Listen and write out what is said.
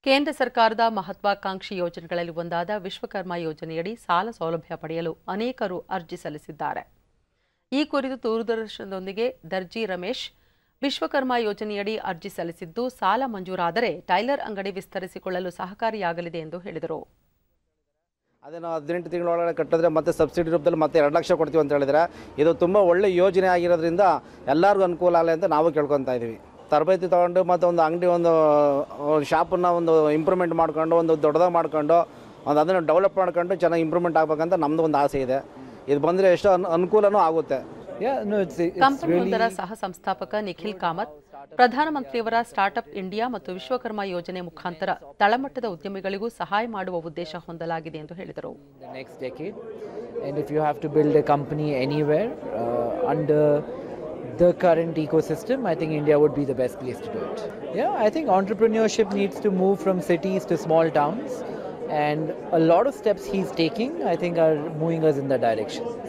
ಕೇಂದ್ರ ಸರ್ಕಾರದ ಮಹತ್ವಾಕಾಂಕ್ಷಿ ಯೋಜನೆಗಳಲ್ಲಿ ಒಂದಾದ ವಿಶ್ವಕರ್ಮ ಯೋಜನೆಯಡಿ ಸಾಲ ಸೌಲಭ್ಯ ಪಡೆಯಲು ಅನೇಕರು ಅರ್ಜಿ ಸಲ್ಲಿಸಿದ್ದಾರೆ ಈ ಕುರಿತು ದೂರದರ್ಶನದೊಂದಿಗೆ ದರ್ಜಿ ರಮೇಶ್ ವಿಶ್ವಕರ್ಮ ಯೋಜನೆಯಡಿ ಅರ್ಜಿ ಸಲ್ಲಿಸಿದ್ದು ಸಾಲ ಮಂಜೂರಾದರೆ ಟೈಲರ್ ಅಂಗಡಿ ವಿಸ್ತರಿಸಿಕೊಳ್ಳಲು ಸಹಕಾರಿಯಾಗಲಿದೆ ಎಂದು ಹೇಳಿದರು ಅದೇ ನಾವು ಹದಿನೆಂಟು ತಿಂಗಳೊಳಗಡೆ ಕಟ್ಟಿದ್ರೆ ಮತ್ತೆ ಸಬ್ಸಿಡಿ ರೂಪದಲ್ಲಿ ಮತ್ತೆ ಎರಡು ಲಕ್ಷ ಕೊಡ್ತೀವಿ ಅಂತ ಹೇಳಿದ್ರೆ ಇದು ತುಂಬ ಒಳ್ಳೆ ಯೋಜನೆ ಆಗಿರೋದ್ರಿಂದ ಎಲ್ಲರಿಗೂ ಅನುಕೂಲ ಆಗಲಿ ಅಂತ ನಾವು ಕೇಳ್ಕೊತಾ ಇದ್ದೀವಿ ತರಬೇತಿ ತೊಗೊಂಡು ಮತ್ತು ಒಂದು ಅಂಗಡಿ ಒಂದು ಶಾಪನ್ನು ಒಂದು ಇಂಪ್ರೂವ್ಮೆಂಟ್ ಮಾಡ್ಕೊಂಡು ಒಂದು ದೊಡ್ಡದಾಗಿ ಮಾಡ್ಕೊಂಡು ಒಂದು ಅದನ್ನು ಡೆವಲಪ್ ಮಾಡ್ಕೊಂಡು ಚೆನ್ನಾಗಿ ಇಂಪ್ರೂವ್ಮೆಂಟ್ ಆಗ್ಬೇಕಂತ ನಮ್ಮದು ಒಂದು ಆಸೆ ಇದೆ ಇದು ಬಂದರೆ ಎಷ್ಟು ಅನ್ ಅನುಕೂಲನೂ ಆಗುತ್ತೆ Yeah, no, it's, it's ಕಂಪನಿಯೊಂದರ really ಸಹ ಸಂಸ್ಥಾಪಕ ನಿಖಿಲ್ ಕಾಮತ್ ಪ್ರಧಾನಮಂತ್ರಿಯವರ ಸ್ಟಾರ್ಟ್ಅಪ್ ಇಂಡಿಯಾ ಮತ್ತು ವಿಶ್ವಕರ್ಮ ಯೋಜನೆ ಮುಖಾಂತರ ತಳಮಟ್ಟದ ಉದ್ಯಮಿಗಳಿಗೂ ಸಹಾಯ ಮಾಡುವ ಉದ್ದೇಶ ಹೊಂದಲಾಗಿದೆ ಎಂದು ಹೇಳಿದರು the next decade. And if you have to build a company anywhere uh, under the current ecosystem, I think India would be the best place to do it. Yeah, I think entrepreneurship needs to move from cities to small towns. And a lot of steps he's taking, I think, are moving us in that direction.